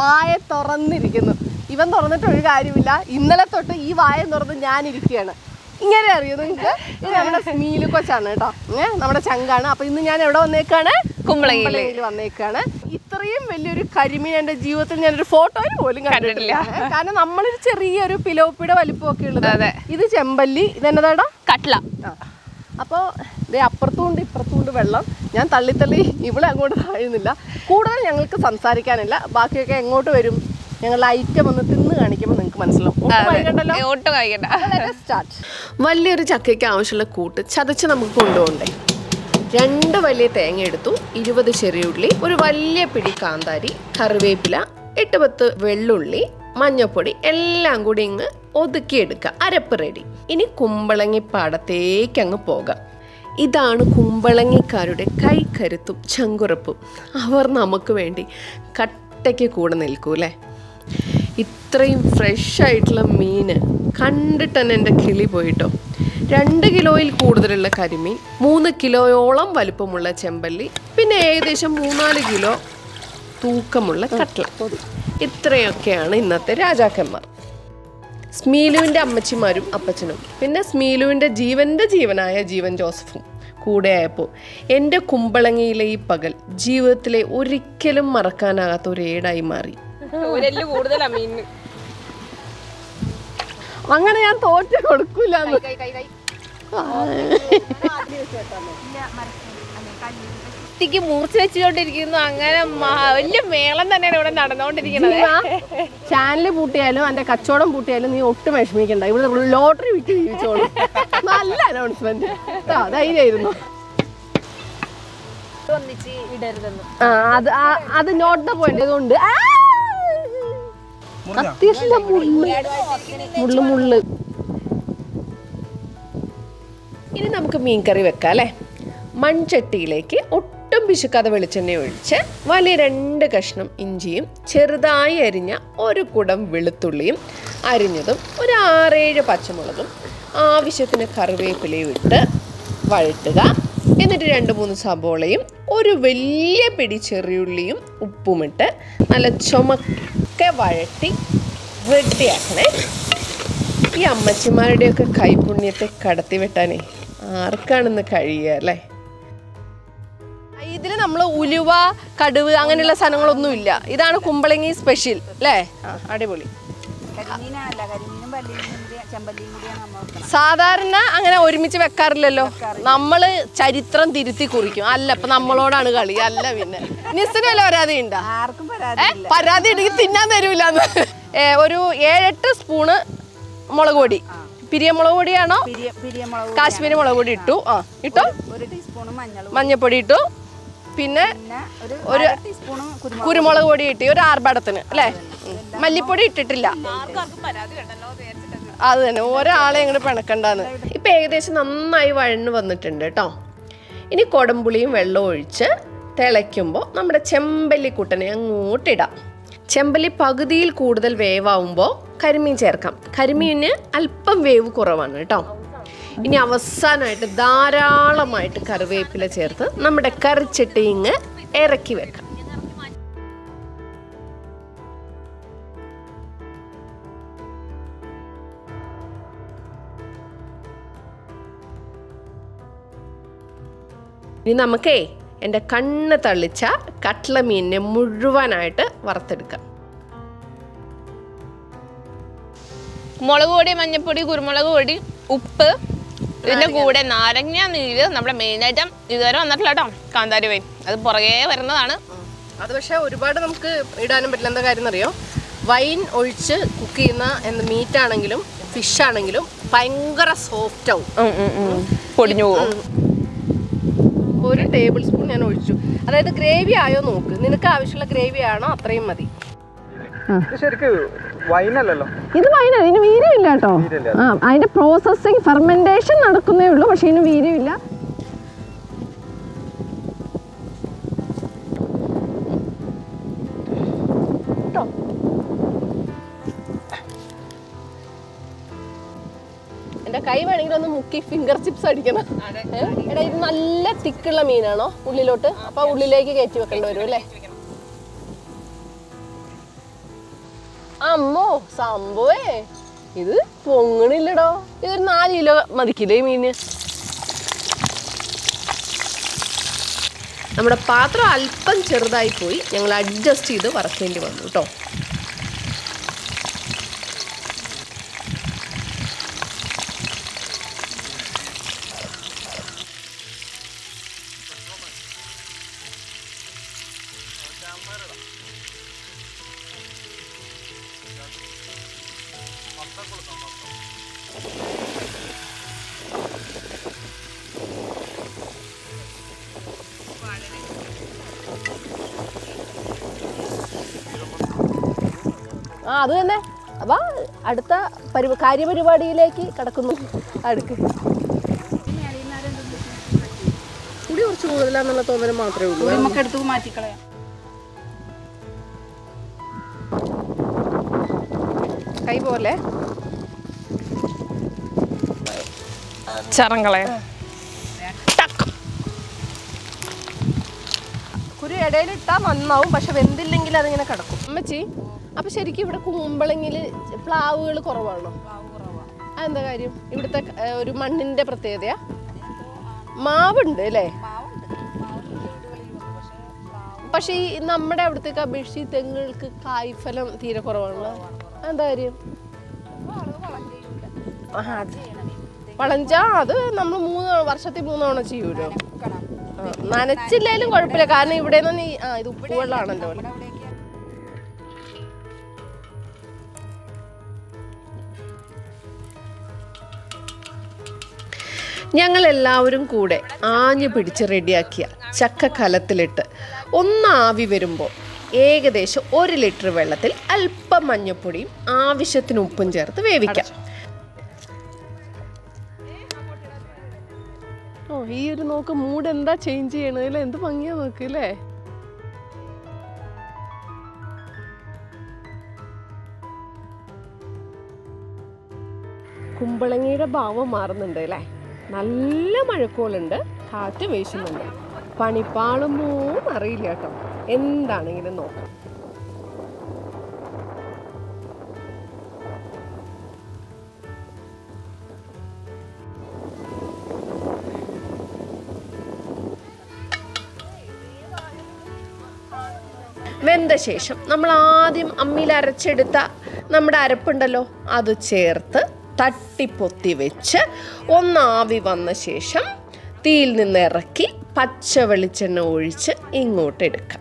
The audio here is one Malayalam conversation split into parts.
വായ തുറന്നിരിക്കുന്നു ഇവൻ തുറന്നിട്ട് ഒരു കാര്യമില്ല ഇന്നലെ തൊട്ട് ഈ വായ തുറന്ന് ഞാനിരിക്കുകയാണ് ഇങ്ങനെ അറിയോ നിങ്ങൾക്ക് ഇത് നമ്മുടെ സ്മീല് കൊച്ചാണ് കേട്ടോ ഏ നമ്മുടെ ചങ്കാണ് അപ്പൊ ഇന്ന് ഞാൻ എവിടെ വന്നേക്കാണ് കുമ്പളങ്ങിയില്. കുമ്പളങ്ങിയിൽ വന്നേക്കാണ് ഇത്രയും വലിയൊരു കരിമീൻ എൻ്റെ ജീവിതത്തിൽ ഞാനൊരു ഫോട്ടോയിൽ പോലും കണ്ടിട്ടില്ല ഏ, കാരണം നമ്മളൊരു ചെറിയൊരു പിലോപ്പിയുടെ വലിപ്പമൊക്കെ ഉള്ളത് അതെ. ഇത് ചെമ്പല്ലി ഇതെന്നതാടാ കട്ട്ല അപ്പോൾ ദേ അപ്പുറത്തുണ്ട് ഇപ്പുറത്തുണ്ട് വെള്ളം ഞാൻ തള്ളി തള്ളി ഇവിടെ അങ്ങോട്ട് താഴുന്നില്ല കൂടുതൽ ഞങ്ങൾക്ക് സംസാരിക്കാനില്ല ബാക്കിയൊക്കെ എങ്ങോട്ട് വരും ഞങ്ങളുടെ ഐറ്റം ഒന്ന് തിന്ന് കാണിക്കുമ്പോൾ നിങ്ങൾക്ക് മനസ്സിലാവും ഒട്ടും വൈകണ്ടല്ലോ ഏ, ഒട്ടും കഴിക്കണ്ട സ്റ്റാർട്ട് വലിയൊരു ചക്കയ്ക്ക് ആവശ്യമുള്ള കൂട്ട് ചതച്ച് നമുക്ക് കൊണ്ടുപോകണ്ടേ രണ്ട് വലിയ തേങ്ങ എടുത്തു ഇരുപത് ചെറിയുള്ളി ഒരു വലിയ പിടി കാന്താരി കറിവേപ്പില എട്ട് പത്ത് വെള്ളുള്ളി മഞ്ഞപ്പൊടി എല്ലാം കൂടി ഇങ്ങ് ഒതുക്കിയെടുക്കുക അരപ്പ് റെഡി ഇനി കുമ്പളങ്ങി പാടത്തേക്ക് അങ്ങ് പോകാം ഇതാണ് കുമ്പളങ്ങിക്കാരുടെ കൈക്കരുത്തും ചങ്കുറപ്പും അവർ നമുക്ക് വേണ്ടി കട്ടയ്ക്ക് കൂടെ നിൽക്കൂലേ ഇത്രയും ഫ്രഷ് ആയിട്ടുള്ള മീന് കണ്ടിട്ട് തന്നെ എൻ്റെ കിളി പോയിട്ടോ രണ്ട് കിലോയിൽ കൂടുതലുള്ള കരിമീൻ മൂന്ന് കിലോയോളം വലുപ്പമുള്ള ചെമ്പല്ലി പിന്നെ ഏകദേശം മൂന്നാല് കിലോ തൂക്കമുള്ള കട്ട്ല ഇത്രയൊക്കെയാണ് ഇന്നത്തെ രാജാക്കന്മാർ സ്മീലുവിൻ്റെ അമ്മച്ചിമാരും അപ്പച്ചനും പിന്നെ സ്മീലുവിൻ്റെ ജീവൻ്റെ ജീവനായ ജീവൻ ജോസഫും കൂടെ ആയപ്പോൾ എൻ്റെ കുമ്പളങ്ങിയിലെ ഈ പകൽ ജീവിതത്തിലെ ഒരിക്കലും മറക്കാനാകാത്ത ഒരു ഏടായി മാറി ഒരെല്ല് കൂടുതലാ മീനിന് അങ്ങനെ ഞാൻ തോറ്റ് കൊടുക്കൂല കുട്ടിക്ക് മൂർച്ച വെച്ചുകൊണ്ടിരിക്കുന്നു അങ്ങനെ മഹാ- വലിയ മേളം തന്നെയാണ് ഇവിടെ നടന്നുകൊണ്ടിരിക്കുന്നത് ചാനൽ പൂട്ടിയാലും എന്റെ കച്ചവടം പൂട്ടിയാലും നീ ഒട്ടും വിഷമിക്കണ്ട ഇവിടെ ലോട്ടറി വിറ്റ് ജീവിച്ചോളൂ നല്ല അനൗൺസ്മെന്റ് ധൈര്യമായിരുന്നു ഒന്നിച്ച് ഇടരുതെന്ന് ആ അത് ആ- അത് നോട്ട് ദ പോയിന്റ് അതുകൊണ്ട് ആ! അത്യാവശ്യം മുള്ള് മുള്ള് മുള്ള് ഇനി നമുക്ക് മീൻകറി വെക്കാം അല്ലേ മൺചട്ടിയിലേക്ക് ഒട്ടും പിശുക്കാതെ വെളിച്ചെണ്ണ ഒഴിച്ച് വലിയ രണ്ട് കഷ്ണം ഇഞ്ചിയും ചെറുതായി അരിഞ്ഞ ഒരു കുടം വെളുത്തുള്ളിയും അരിഞ്ഞതും ഒരു ആറേഴ് പച്ചമുളകും ആവശ്യത്തിന് കറിവേപ്പിലയും ഇട്ട് വഴട്ടുക എന്നിട്ട് രണ്ട് മൂന്ന് സബോളയും ഒരു വലിയ പിടി ചെറിയുള്ളിയും ഉപ്പുമിട്ട് നല്ല ചുമക്കെ വഴട്ടി റെഡിയാക്കണേ ഈ അമ്മച്ചിമാരുടെയൊക്കെ കൈപുണ്യത്തെ കടത്തി വെട്ടാനേ ആർക്കാണെന്ന് കഴിയുക അല്ലേ ഇതിൽ നമ്മൾ ഉലുവ കടുവ് അങ്ങനെയുള്ള സാധനങ്ങളൊന്നും ഇല്ല ഇതാണ് കുമ്പളങ്ങി സ്പെഷ്യൽ അല്ലേ ആ അടിപൊളി കരിമീനല്ല കരിമീനും പല്ലിയും കൂടി ചെമ്പല്ലിയും കൂടിയാണ് നമ്മൾ വെക്കണം സാധാരണ അങ്ങനെ ഒരുമിച്ച് വെക്കാറില്ലല്ലോ നമ്മള് ചരിത്രം തിരുത്തി കുറിക്കും അല്ല ഇപ്പൊ നമ്മളോടാണ് കളി അല്ല പിന്നെ നിസ്സിനല്ല പരാതി ഉണ്ടാ ആർക്കും ഏ പരാതിയില്ല പരാതി ഉണ്ടെങ്കിൽ തിന്നാൻ തരൂലെന്ന് ഒരു ഏഴെട്ട് സ്പൂണ് മുളക് പൊടി പിരിയമുളക് പൊടിയാണോ പിരിയ പിരിയമുളക് കാശ്മീരി മുളക് പൊടി ഇട്ടു ആ ഇട്ടോ ഒരു ടീസ്പൂണ് മഞ്ഞൾ മഞ്ഞപ്പൊടി ഇട്ടു പിന്നെ പിന്നെ ഒരു ഒരു അര ടീസ്പൂണും കുരുമുളക് കുരുമുളക് പൊടി ഇട്ടി ഒരു ആർഭാടത്തിന് അല്ലേ ഉം. മല്ലിപ്പൊടി ഇട്ടിട്ടില്ല അത് തന്നെ ഒരാളെ ഇങ്ങോട്ട് പിണക്കണ്ടാന്ന് ഇപ്പൊ ഏകദേശം നന്നായി വഴന്ന് വന്നിട്ടുണ്ട് കേട്ടോ ഇനി കൊടമ്പുളിയും വെള്ളവും ഒഴിച്ച് തിളയ്ക്കുമ്പോൾ നമ്മുടെ ചെമ്പല്ലിക്കുട്ടനെ അങ്ങോട്ടിടാം ചെമ്പല്ലി പകുതിയിൽ കൂടുതൽ വേവാവുമ്പോൾ കരിമീൻ ചേർക്കാം കരിമീന് അല്പം വേവ് കുറവാണ് കേട്ടോ ഇനി അവസാനമായിട്ട് ധാരാളമായിട്ട് കറിവേപ്പില ചേർത്ത് നമ്മുടെ കറിച്ചട്ടി ഇങ്ങ് ഇറക്കി വെക്കാം ഇനി നമുക്കേ എൻ്റെ കണ്ണ് തള്ളിച്ച കട്ട്ല മീനിനെ മുഴുവനായിട്ട് വറുത്തെടുക്കാം മുളക് പൊടി മഞ്ഞപ്പൊടി കുരുമുളക് പൊടി ഉപ്പ് ഇതിന്റെ കൂടെ നാരങ്ങ നീര് നമ്മുടെ മെയിൻ ഐറ്റം ഇതുവരെ വന്നിട്ടില്ല കേട്ടോ കാന്താരി വൈൻ അത് പുറകെ വരുന്നതാണ് അത് പക്ഷേ ഒരുപാട് നമുക്ക് ഇടാനും പറ്റില്ല എന്താ കാര്യം എന്നറിയോ വൈൻ ഒഴിച്ച് കുക്ക് ചെയ്യുന്ന എന്ത് മീറ്റ് ആണെങ്കിലും ഫിഷ് ആണെങ്കിലും ഭയങ്കര സോഫ്റ്റ് ആവും പൊടിഞ്ഞു പോകും ഒരു ടേബിൾ സ്പൂൺ ഞാൻ ഒഴിച്ചു അതായത് ഗ്രേവി ആയോ നോക്ക് നിനക്ക് ആവശ്യമുള്ള ഗ്രേവി ആണോ അത്രയും മതി ഇത് ശരിക്ക് വൈനല്ലല്ലോ ഇത് വൈന ഇതിന് വീര്യമില്ല കേട്ടോ ആ അതിന്റെ പ്രോസസ്സിങ് ഫെർമെന്റേഷൻ നടക്കുന്നേ ഉള്ളൂ പക്ഷെ ഇതിന് വീര്യമില്ല ട്ടോ. എന്റെ കൈ വേണമെങ്കിൽ ഒന്ന് മുക്കി ഫിംഗർ ചിപ്സ് അടിക്കണം ഏ? എടാ ഇത് നല്ല തിക്കുള്ള മീനാണോ ഉള്ളിലോട്ട് അപ്പൊ ഉള്ളിലേക്ക് കയറ്റി വെക്കേണ്ടി വരും അല്ലേ അമ്മോ സംഭവേ ഇത് പൊങ്ങണില്ലടോ ഇതൊരു നാല് കിലോ മതിക്കില്ലേ ഈ മീന് നമ്മുടെ പാത്രം അല്പം ചെറുതായി പോയി ഞങ്ങൾ അഡ്ജസ്റ്റ് ചെയ്ത് വറക്കേണ്ടി വന്നു കേട്ടോ ആ അത് തന്നെ അപ്പൊ അടുത്ത പരി കാര്യപരിപാടിയിലേക്ക് കടക്കുന്നു അടുക്ക് കുടി കുറച്ച് കൂടുതലാന്നുള്ള തോന്നൽ മാത്രമേ ഉള്ളൂ നമുക്ക് എടുത്ത് മാറ്റിക്കളയാം കൈ പോലെ ചറങ്ങളെ കുരു ഇടയിലിട്ടാൽ നന്നാവും പക്ഷെ വെന്തില്ലെങ്കിൽ അതിങ്ങനെ കിടക്കും അമ്മച്ചി അപ്പൊ ശരിക്കും ഇവിടെ കുമ്പളങ്ങിൽ പ്ലാവുകൾ കുറവാണോ അതെന്താ കാര്യം ഇവിടുത്തെ ഏ, ഒരു മണ്ണിന്റെ പ്രത്യേകതയാ മാവുണ്ട് അല്ലേ പക്ഷെ ഈ നമ്മുടെ അവിടുത്തെ അപേക്ഷിച്ച് തെങ്ങുകൾക്ക് കായ്ഫലം തീരെ കുറവാണല്ലോ അതെന്താ കാര്യം ആ, അത് വളഞ്ചാ അത് നമ്മൾ മൂന്ന് വർഷത്തിൽ മൂന്ന് തവണ ചെയ്യൂലോ ആ, നനച്ചില്ലേലും കുഴപ്പമില്ല കാരണം ഇവിടെ നിന്ന് ആ ഇത് ഉപ്പുവെള്ളമാണല്ലോ ഞങ്ങൾ എല്ലാവരും കൂടെ ആഞ്ഞു പിടിച്ച് റെഡിയാക്കിയ ചക്ക കലത്തിലിട്ട് ഒന്ന് ആവി വരുമ്പോൾ ഏകദേശം ഒരു ലിറ്റർ വെള്ളത്തിൽ അല്പം മഞ്ഞപ്പൊടിയും ആവശ്യത്തിന് ഉപ്പും ചേർത്ത് വേവിക്കാം ഓ ഈ ഒരു നോക്ക് മൂഡ് എന്താ ചേഞ്ച് ചെയ്യണതിൽ എന്ത് ഭംഗിയാ നോക്ക് അല്ലേ കുമ്പളങ്ങിയുടെ ഭാവം മാറുന്നുണ്ട് അല്ലേ നല്ല മഴക്കോളുണ്ട് കാറ്റ് വീശുന്നുണ്ട് പണിപ്പാളുമോ അറിയില്ല കേട്ടോ എന്താണെങ്കിലും നോക്കാം വെന്ത ശേഷം നമ്മൾ ആദ്യം അമ്മിയിൽ അരച്ചെടുത്ത നമ്മുടെ അരപ്പുണ്ടല്ലോ അത് ചേർത്ത് തട്ടിപ്പൊത്തി വെച്ച് ഒന്ന് ആവി വന്ന ശേഷം തീയിൽ നിന്ന് ഇറക്കി പച്ച വെളിച്ചെണ്ണ ഒഴിച്ച് ഇങ്ങോട്ട് എടുക്കാം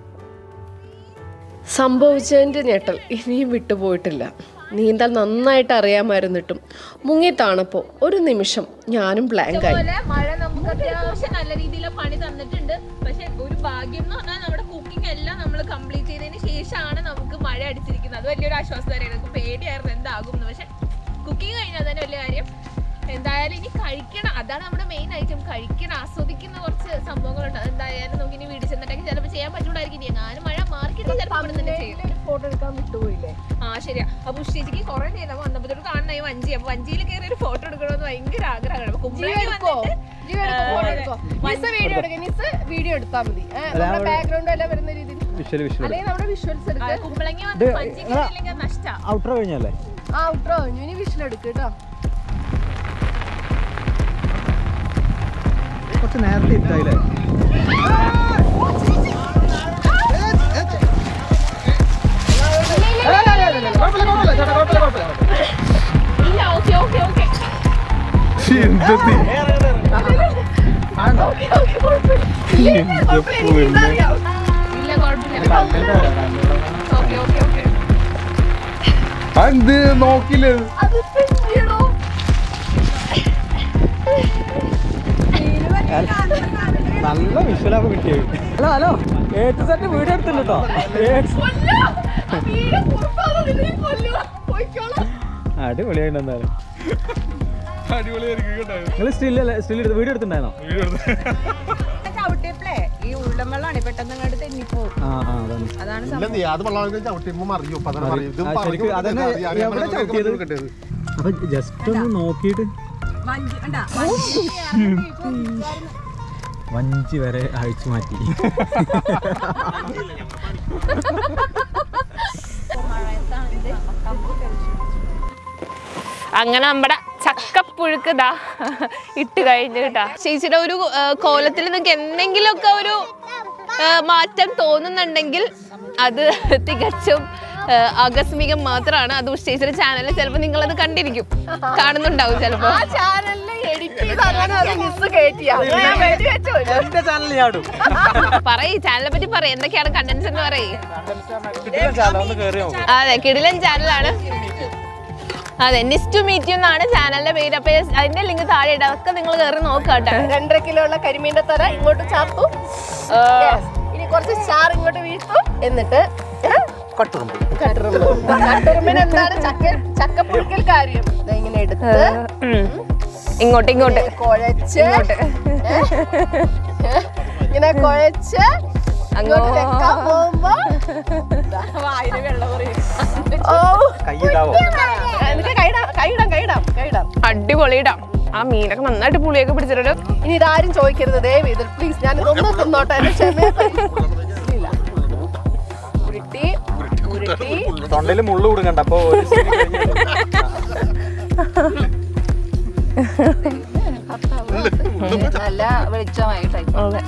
സംഭവിച്ചതിൻ്റെ ഞെട്ടൽ ഇനിയും വിട്ടുപോയിട്ടില്ല നീന്താൻ നന്നായിട്ട് അറിയാമായിരുന്നിട്ടും മുങ്ങി താണപ്പോൾ ഒരു നിമിഷം ഞാനും ബ്ലാങ്കായി പോലെ മഴ നമുക്ക് അത്യാവശ്യം നല്ല രീതിയിൽ പണി തന്നിട്ടുണ്ട് പക്ഷെ ഒരു ഭാഗ്യം എന്ന് പറഞ്ഞാൽ നമ്മുടെ കുക്കിംഗ് എല്ലാം നമ്മൾ കംപ്ലീറ്റ് ചെയ്തതിന് ശേഷമാണ് നമുക്ക് മഴ അടിച്ചിരിക്കുന്നത് അത് വലിയൊരു ആശ്വാസം തന്നെയാണ് നമുക്ക് പേടിയായിരുന്നു എന്താകും എന്ന് പക്ഷെ കുക്കിംഗ് കഴിഞ്ഞാൽ തന്നെ വലിയ കാര്യം എന്തായാലും ഇനി കഴിക്കണം അതാണ് നമ്മുടെ മെയിൻ ഐറ്റം കഴിക്കണം ആസ്വദിക്കുന്ന കുറച്ച് സംഭവങ്ങളുണ്ട് അതെന്തായാലും നമുക്ക് ഇനി വീട്ടിൽ ചെന്നിട്ടൊക്കെ ചിലപ്പോൾ ചെയ്യാൻ പറ്റൂടായിരിക്കും ഞാനും മഴ മാർക്കിട്ട് ചിലപ്പോൾ ഇവിടെ തന്നെ ചെയ്യും ഫോട്ടോ എടുക്കാൻ വിട്ടുപോയില്ലേ ആ ശരിയാ അപ്പൊ ഉഷ്ടിച്ചിക്ക് കുറെ നേരം വന്നപ്പോഴത്തോട് കാണുന്ന ഈ വഞ്ചി അപ്പൊ വഞ്ചിയിൽ കയറി ഒരു ഫോട്ടോ എടുക്കണമെന്ന് ഭയങ്കര ആഗ്രഹമാണ് അപ്പൊ കുമ്പളങ്ങി വന്നിട്ട് വീഡിയോ എടുക്കാം നിസ് വീഡിയോ എടുത്താൽ മതി ഏ, നമ്മുടെ ബാക്ക്ഗ്രൗണ്ട് എല്ലാം വരുന്ന രീതിയിൽ വിഷ്വൽ വിഷ്വൽ അല്ലെങ്കിൽ നമ്മുടെ വിഷ്വൽസ് എടുക്കുക ആ, കുമ്പളങ്ങി വന്ന് വഞ്ചി കയറിയില്ലെങ്കിൽ അത് നഷ്ടാ ഔട്ടർ കഴിഞ്ഞല്ലേ ആ ഉട്രോ ഇനി വിഷ്വൽ എടുക്കുക കേട്ടോ കുറച്ച് നേരത്തെ ഇട്ടായില്ലേ ഇല്ല ഓക്കെ ഓക്കെ ഓക്കെ ഇല്ല കുഴപ്പമില്ല ഓക്കെ ഓക്കെ ഓക്കെ അത് നോക്കില്ലേ നല്ല വിഷ്വലൊക്കെ കിട്ടിയത് ഹലോ ഹലോ ഏറ്റ് സെറ്റ് വീഡിയോ എടുത്തിട്ടുണ്ട് കേട്ടോ അടിപൊളിയായിട്ട് എന്തായാലും അടിപൊളിയായിരിക്കും കേട്ടോ നിങ്ങൾ സ്റ്റിൽ സ്റ്റിൽ എടുത്ത് വീഡിയോ എടുത്തിട്ടുണ്ടായിരുന്നോ വീഡിയോ എടുത്ത് ചവിട്ടിയപ്പോഴേ ഈ ഉള്ളം വെള്ളമാണ് പെട്ടെന്ന് അങ്ങോട്ട് തെന്നിപ്പോവും ആ ആ അതാണ് അതാണ് ഇല്ല നീ അത് വെള്ളം ചവിട്ടിയുമ്പോ അറിയും അപ്പൊ അതന്നെ അറിയും ഇത് ആ, പറഞ്ഞു ശരിക്കും അതന്നെ കൊടുത്തത് അറിയാം. എവിടെ അങ്ങനെ ചവിട്ടിയത്? കിട്ടിയത്. അപ്പൊ ജസ്റ്റ് ഒന്ന് നോക്കിയിട്ട് വഞ്ചി കണ്ടാ വഞ്ചി വരെ അഴിച്ചു മാറ്റി മഴയത്ത് അങ്ങനെ നമ്മുടെ ചക്കപ്പുഴുക്ക് ഇതാ ഇട്ട് കഴിഞ്ഞു കേട്ടാ ചേച്ചിയുടെ ഒരു ആ, കോലത്തിൽ നിങ്ങൾക്ക് എന്തെങ്കിലുമൊക്കെ ഒരു ആ, മാറ്റം തോന്നുന്നുണ്ടെങ്കിൽ അത് തികച്ചും ആ, ആകസ്മികം മാത്രമാണ് അത് ചേച്ചിയുടെ ചാനലിൽ ചിലപ്പോൾ നിങ്ങളത് കണ്ടിരിക്കും കാണുന്നുണ്ടാവും ചിലപ്പോൾ ആ ചാനലിൽ എഡിറ്റ് ചെയ്ത് അങ്ങനെ അത് മിസ് കയറ്റിയാ അങ്ങനെ ഞാൻ വേണ്ടി വെച്ചോ എന്റെ ചാനൽ ചാടും പറയ് ചാനലിനെ പറ്റി പറയ് എന്തൊക്കെയാണ് കണ്ടന്റ്സ് എന്ന് പറയ് കിട്ടില്ല ചാനൽ ഒന്ന് കയറി നോക്കും അതെ കിടിലൻ ചാനലാണ് അതെ നിസ് ടു മീറ്റ് എന്നാണ് ചാനലിന്റെ പേര് അപ്പൊ അതിന്റെ ലിങ്ക് താഴെ ഇടാം അതൊക്കെ നിങ്ങൾ കയറി നോക്കാട്ടെ രണ്ടര കിലോ ഉള്ള കരിമീന്റെ തര ഇങ്ങോട്ട് ചാർത്തു Yes. ഇനി കുറച്ച് ചാറ് ഇങ്ങോട്ട് വീഴ്ത്തു എന്നിട്ട് ഏ? കട്ടുറുമ്പ് കട്ടുറുമ്പ് കട്ടുറുമ്പിന് എന്താണ് ചക്ക ചക്കപ്പുഴുക്കൽ കാര്യം ദേ ഇങ്ങനെ എടുത്ത് ഉം. ഇങ്ങോട്ട് ഇങ്ങോട്ട് കുഴച്ച് ഏ? ഇങ്ങനെ കുഴച്ച് അങ്ങോട്ട് വെക്കാൻ പോകുമ്പോ ഓ കൈയിടാവോ എന്നിട്ട് കൈയിടാം കൈയിടാം കൈയിടാം കൈയിടാം അടിപൊളിയിടാം ആ മീനൊക്കെ നന്നായിട്ട് പുളിയൊക്കെ പിടിച്ചിട്ടുണ്ട് ഇനി ഇതാരും ചോദിക്കരുത് ദയവ് ഇത് പ്ലീസ് ഞാൻ ഇതൊന്നും തിന്നോട്ടെ എന്റെ ക്ഷമയെ ഇല്ല ഉരുട്ടി ഉരുട്ടി തൊണ്ടയിൽ മുള്ളു കൊടുക്കണ്ട അപ്പൊ ഒരു സ്ഥിതി കഴിഞ്ഞു. നല്ല വെളിച്ചമായിട്ടായി അതെ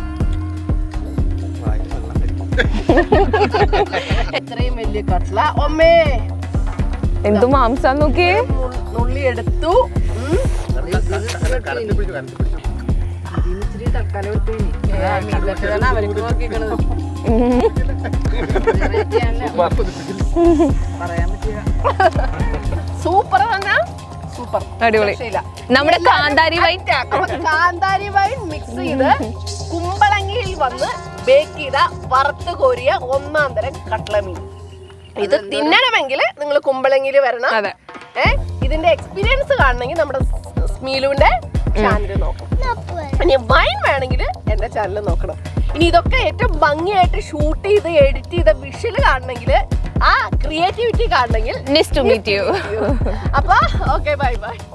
എത്രയും വലിയ കട്ട്ല ഒമ്മേ എന്തു മാംസം നോക്കിയേ നുള്ളി- നുള്ളി എടുത്തു ഉം. കരണ്ടി പിടിച്ചു കരണ്ടി പിടിച്ചു ഇച്ചിരി തൽക്കാലം എടുത്തു മീൻ അവർക്ക് നോക്കിക്കണത് പറയാൻ പറ്റില്ല സൂപ്പർ പറഞ്ഞാ സൂപ്പർ അടിപൊളി രക്ഷയില്ല. നമ്മുടെ കാന്താരി വൈൻ അപ്പൊ കാന്താരി വൈൻ മിക്സ് ചെയ്ത് കുമ്പളങ്ങിയിൽ വന്ന് ബേക്ക് ചെയ്ത വറുത്ത് കോരിയ ഒന്നാം തരം കട്ട്ളമീൻ ഇത് തിന്നണമെങ്കിൽ നിങ്ങൾ കുമ്പളങ്ങിയിൽ വരണം അതെ. ഏ ഇതിന്റെ എക്സ്പീരിയൻസ് കാണണമെങ്കിൽ നമ്മുടെ സ്മീലുവിന്റെ ചാനൽ നോക്കണം ഇനി വൈൻ വേണമെങ്കിൽ എന്റെ ചാനൽ നോക്കണം ഇനി ഇതൊക്കെ ഏറ്റവും ഭംഗിയായിട്ട് ഷൂട്ട് ചെയ്ത് എഡിറ്റ് ചെയ്ത വിഷ്വൽ കാണണമെങ്കിൽ ആ ക്രിയേറ്റിവിറ്റി കാണണമെങ്കിൽ നിസ് ടു മീറ്റ് യു അപ്പൊ ഓക്കെ ബൈ ബൈ